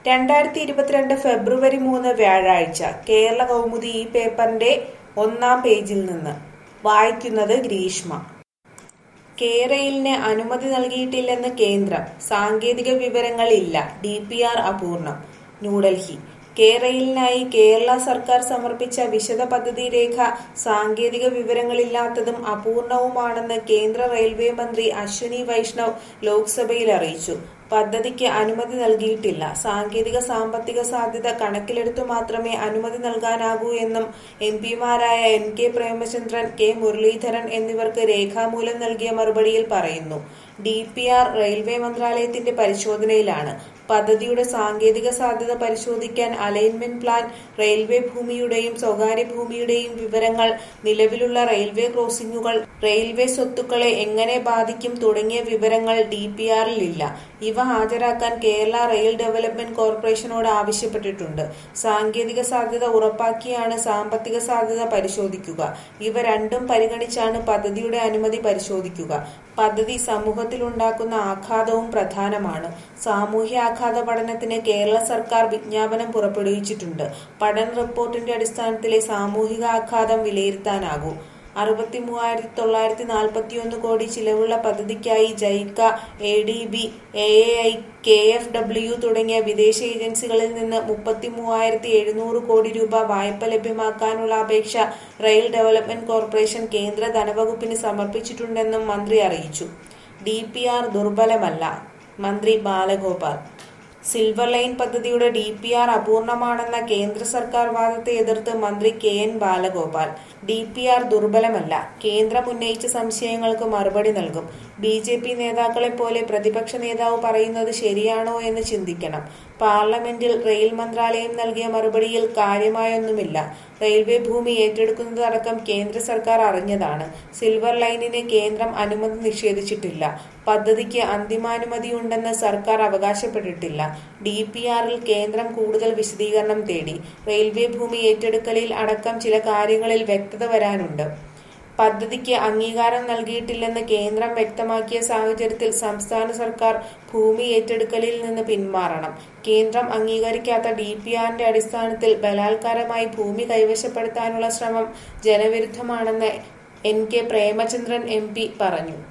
രണ്ടായിരത്തി ഇരുപത്തിരണ്ട് ഫെബ്രുവരി മൂന്ന് വ്യാഴാഴ്ച കേരള കൗമുദി ഈ പേപ്പറിന്റെ ഒന്നാം പേജിൽ നിന്ന് വായിക്കുന്നത് ഗ്രീഷ്മ കേരയിലിന് അനുമതി നൽകിയിട്ടില്ലെന്ന് കേന്ദ്രം സാങ്കേതിക വിവരങ്ങൾ ഇല്ല ഡി പി ആർ അപൂർണം ന്യൂഡൽഹി കേരയിലിനായി കേരള സർക്കാർ സമർപ്പിച്ച വിശദ പദ്ധതി രേഖ സാങ്കേതിക വിവരങ്ങളില്ലാത്തതും അപൂർണവുമാണെന്ന് കേന്ദ്ര റെയിൽവേ മന്ത്രി അശ്വനി വൈഷ്ണവ് ലോക്സഭയിൽ അറിയിച്ചു പദ്ധതിക്ക് അനുമതി നൽകിയിട്ടില്ല സാങ്കേതിക സാമ്പത്തിക സാധ്യത കണക്കിലെടുത്തു മാത്രമേ അനുമതി നൽകാനാകൂ എന്നും എം പിമാരായ N K Premachandran K Muraleedharan എന്നിവർക്ക് രേഖാമൂലം നൽകിയ മറുപടിയിൽ പറയുന്നു ഡി പി ആർ റെയിൽവേ മന്ത്രാലയത്തിന്റെ പരിശോധനയിലാണ് പദ്ധതിയുടെ സാങ്കേതിക സാധ്യത പരിശോധിക്കാൻ അലൈൻമെന്റ് പ്ലാൻ റെയിൽവേ ഭൂമിയുടെയും സ്വകാര്യ ഭൂമിയുടെയും വിവരങ്ങൾ നിലവിലുള്ള റെയിൽവേ ക്രോസിംഗുകൾ റെയിൽവേ സ്വത്തുക്കളെ എങ്ങനെ ബാധിക്കും തുടങ്ങിയ വിവരങ്ങൾ ഡി പി ആറിലില്ല ഇവ ഹാജരാക്കാൻ കേരള റെയിൽ ഡെവലപ്മെന്റ് കോർപ്പറേഷനോട് ആവശ്യപ്പെട്ടിട്ടുണ്ട് സാങ്കേതിക സാധ്യത ഉറപ്പാക്കിയാണ് സാമ്പത്തിക സാധ്യത പരിശോധിക്കുക ഇവ രണ്ടും പരിഗണിച്ചാണ് പദ്ധതിയുടെ അനുമതി പരിശോധിക്കുക പദ്ധതി സമൂഹത്തിലുണ്ടാക്കുന്ന ആഘാതവും പ്രധാനമാണ് സാമൂഹ്യ ആഘാത പഠനത്തിന് കേരള സർക്കാർ വിജ്ഞാപനം പുറപ്പെടുവിച്ചിട്ടുണ്ട് പഠന റിപ്പോർട്ടിന്റെ അടിസ്ഥാനത്തിലെ സാമൂഹിക ആഘാതം വിലയിരുത്താനാകൂ അറുപത്തി മൂവായിരത്തി തൊള്ളായിരത്തി നാൽപ്പത്തിയൊന്ന് കോടി ചിലവുള്ള പദ്ധതിക്കായി JICA A D B A A I K F W തുടങ്ങിയ വിദേശ ഏജൻസികളിൽ നിന്ന് മുപ്പത്തി മൂവായിരത്തി എഴുന്നൂറ് കോടി രൂപ വായ്പ ലഭ്യമാക്കാനുള്ള അപേക്ഷ റെയിൽ ഡെവലപ്മെന്റ് കോർപ്പറേഷൻ കേന്ദ്ര ധനവകുപ്പിന് സമർപ്പിച്ചിട്ടുണ്ടെന്നും മന്ത്രി അറിയിച്ചു ഡി പി ആർ ദുർബലമല്ല മന്ത്രി ബാലഗോപാൽ സിൽവർ ലൈൻ പദ്ധതിയുടെ ഡി പി ആർ അപൂർണമാണെന്ന കേന്ദ്ര സർക്കാർ വാദത്തെ എതിർത്ത് മന്ത്രി K N Balagopal D P R ദുർബലമല്ല കേന്ദ്രം ഉന്നയിച്ച സംശയങ്ങൾക്ക് മറുപടി നൽകും ബി ജെ പി നേതാക്കളെ പോലെ പ്രതിപക്ഷ നേതാവ് പറയുന്നത് ശരിയാണോ എന്ന് ചിന്തിക്കണം പാർലമെന്റിൽ റെയിൽ മന്ത്രാലയം നൽകിയ മറുപടിയിൽ കാര്യമായൊന്നുമില്ല റെയിൽവേ ഭൂമി ഏറ്റെടുക്കുന്നതടക്കം കേന്ദ്ര സർക്കാർ അറിഞ്ഞതാണ് സിൽവർ ലൈനിന് കേന്ദ്രം അനുമതി നിഷേധിച്ചിട്ടില്ല പദ്ധതിക്ക് അന്തിമാനുമതിയുണ്ടെന്ന് സർക്കാർ അവകാശപ്പെട്ടിട്ടില്ല ഡി പി ആറിൽ കേന്ദ്രം കൂടുതൽ വിശദീകരണം തേടി റെയിൽവേ ഭൂമി ഏറ്റെടുക്കലിൽ അടക്കം ചില കാര്യങ്ങളിൽ വ്യക്തത വരാനുണ്ട് പദ്ധതിക്ക് അംഗീകാരം നൽകിയിട്ടില്ലെന്ന് കേന്ദ്രം വ്യക്തമാക്കിയ സാഹചര്യത്തിൽ സംസ്ഥാന സർക്കാർ ഭൂമി ഏറ്റെടുക്കലിൽ നിന്ന് പിന്മാറണം കേന്ദ്രം അംഗീകരിക്കാത്ത ഡി പി ആറിന്റെ അടിസ്ഥാനത്തിൽ ബലാത്കാരമായി ഭൂമി കൈവശപ്പെടുത്താനുള്ള ശ്രമം ജനവിരുദ്ധമാണെന്ന് N K Premachandran M P പറഞ്ഞു